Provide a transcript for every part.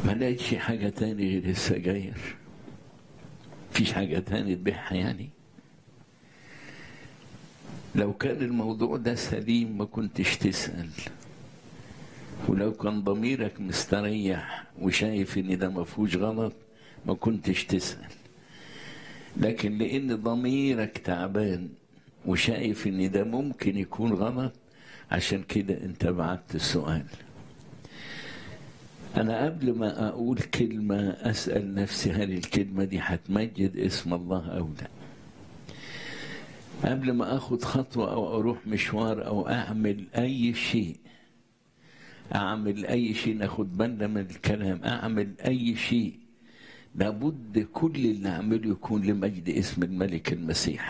ما لقيتش حاجة تاني غير السجاير مفيش حاجة تاني تبيعها يعني لو كان الموضوع ده سليم ما كنتش تسأل ولو كان ضميرك مستريح وشايف ان ده ما فيهوش غلط ما كنتش تسأل لكن لان ضميرك تعبان وشايف ان ده ممكن يكون غلط عشان كده انت بعت السؤال انا قبل ما اقول كلمة اسأل نفسي هل الكلمة دي هتمجد اسم الله او لا قبل ما اخد خطوة او اروح مشوار او اعمل اي شيء اعمل اي شيء ناخد بالنا من الكلام اعمل اي شيء لابد كل اللي اعمله يكون لمجد اسم الملك المسيح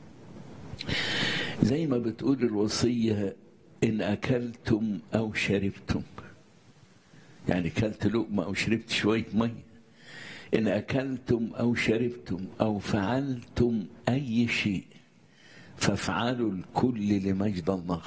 زي ما بتقول الوصية إن أكلتم أو شربتم يعني كلت لقمة أو شربت شوية مية إن أكلتم أو شربتم أو فعلتم أي شيء فافعلوا الكل لمجد الله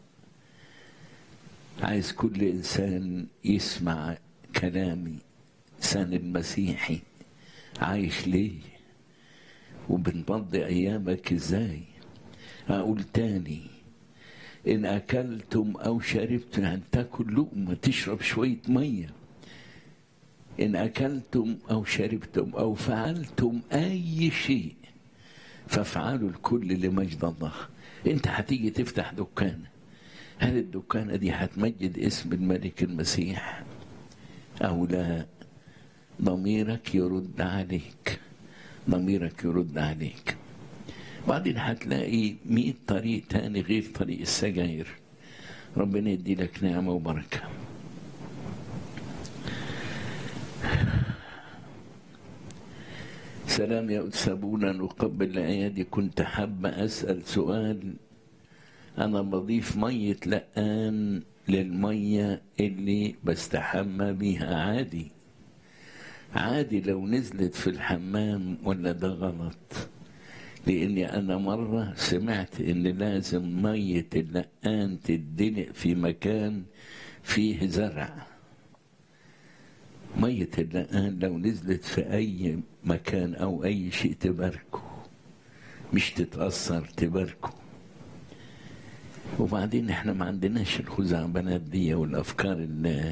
عايز كل إنسان يسمع كلامي إنسان المسيحي عايش ليه وبنقضي أيامك إزاي أقول تاني إن أكلتم أو شربتم يعني تاكل لقمة تشرب شوية مية إن أكلتم أو شربتم أو فعلتم أي شيء فافعلوا الكل لمجد الله أنت هتيجي تفتح دكان هل الدكانة دي هتمجد اسم الملك المسيح أو لا ضميرك يرد عليك ضميرك يرد عليك بعدين هتلاقي مئة طريق تاني غير طريق السجاير ربنا يدي لك نعمة وبركة سلام يا أستاذ أبونا نقبل الأيادي كنت حابة أسأل سؤال أنا بضيف مية لقان للمية اللي بستحمى بيها عادي عادي لو نزلت في الحمام ولا ده غلط لاني انا مره سمعت ان لازم ميه اللقان تدلق في مكان فيه زرع ميه اللقان لو نزلت في اي مكان او اي شيء تباركه مش تتاثر تباركه وبعدين احنا ما عندناش الخزعبلات دي والافكار اللي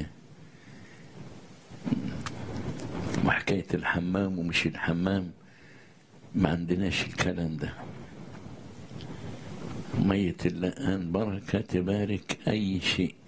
وحكايه الحمام ومش الحمام ما عندناش الكلام ده مية اللقان بركة تبارك أي شيء